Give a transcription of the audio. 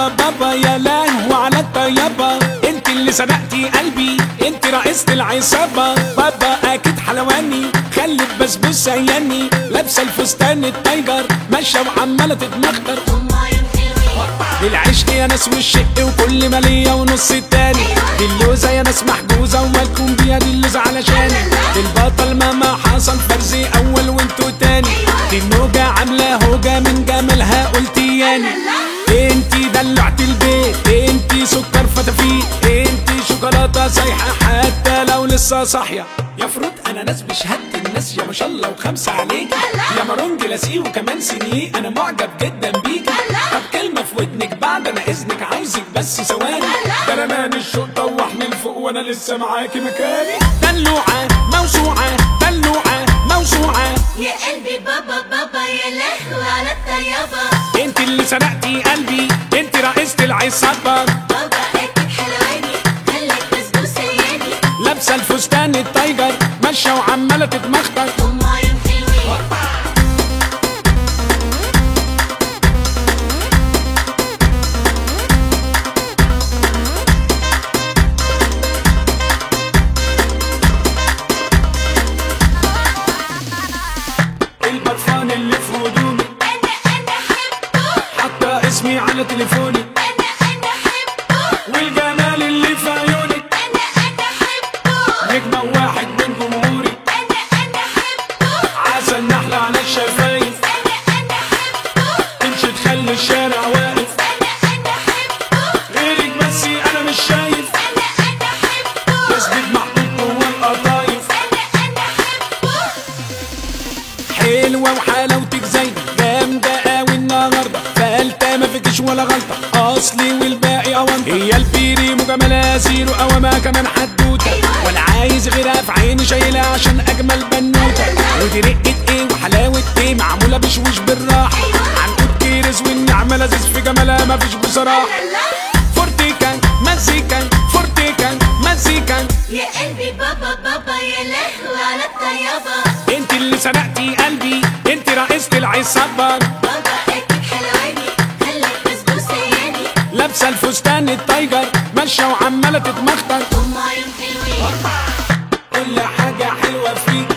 بابا بابا يا لهو على الطيابة انت اللي سرقتي قلبي انت رئيسة العصابة بابا اكيد حلواني خلي البسبوسة ياني لابسة الفستان التايجر ماشية وعمالة تتمخطر العشق يا ناس والشق وكل ما ليا ونص التاني دي اللوزة يا ناس محجوزة ومالكم بيها دي اللوزة علشاني البطل مهما حصل فرزي أول وانتو تاني دي النوجة عاملة هوجة من جمالها قلتي ياني انتي دلعت البيت انتي سكر فتافيت انتي شوكولاتة سايحة حتى لو لسه صاحية يا فروت انا ناس بشهادة الناس يا ما شاء الله وخمسة عليك يا مارونج لاسيه وكمان سينيه انا معجب جدا بيك طب كلمة في ودنك بعد انا اذنك عاوزك بس ثواني ده رماني الشوق طوحني لفوق وانا لسه معاكي مكاني دلوعة موسوعة دلوعة موسوعة يا قلبي بابا بابا يا لهو على الطيابة انت اللي سرقتي قلبي انت رئيسة العصابة بابا اكيد حلواني خليك بسبوسة ياني لابسة الفستان التايجر ماشية وعمالة تتمخطر هما يوم حلوين البرفان اللي في هدومي انا انا حبه حاطة اسمي على تليفوني انا انا حبه والجمال اللي في عيونك انا انا حبه نجمة واحد من جمهوري انا انا حبه عسل نحلة على الشفايف انا انا حبه تمشي تخلي الشارع واقف انا انا حبه غيرك بس انا مش شايف انا انا حبه جسدك محطوط جوه القطايف انا انا حبه حلوة وحلاوتك زايدة جامدة قوي النهاردة فقلتها ما فيكش ولا غلطة أصلي والباقي أونطة هي البيري مجاملة زيرو أوامة كمان حدوتة ولا عايز غيرها في عيني شايلها عشان أجمل بنوتة ودي رقة إيه وحلاوة إيه معمولة بشوش بالراحة عنقود كيرز والنعمة لذيذ في جمالها مفيش بصراحة فورتيكا مزيكا فورتيكا مزيكا يا قلبي بابا بابا يا لهو على الطيابة انت اللي سرقتي قلبي انت رئيسة العصابة بابا اكيد حلواني خليك بسبوسة ياني لابسه الفستان التايجر ماشيه وعماله تتمخطر هما يوم حلوين كل حاجه حلوه فيك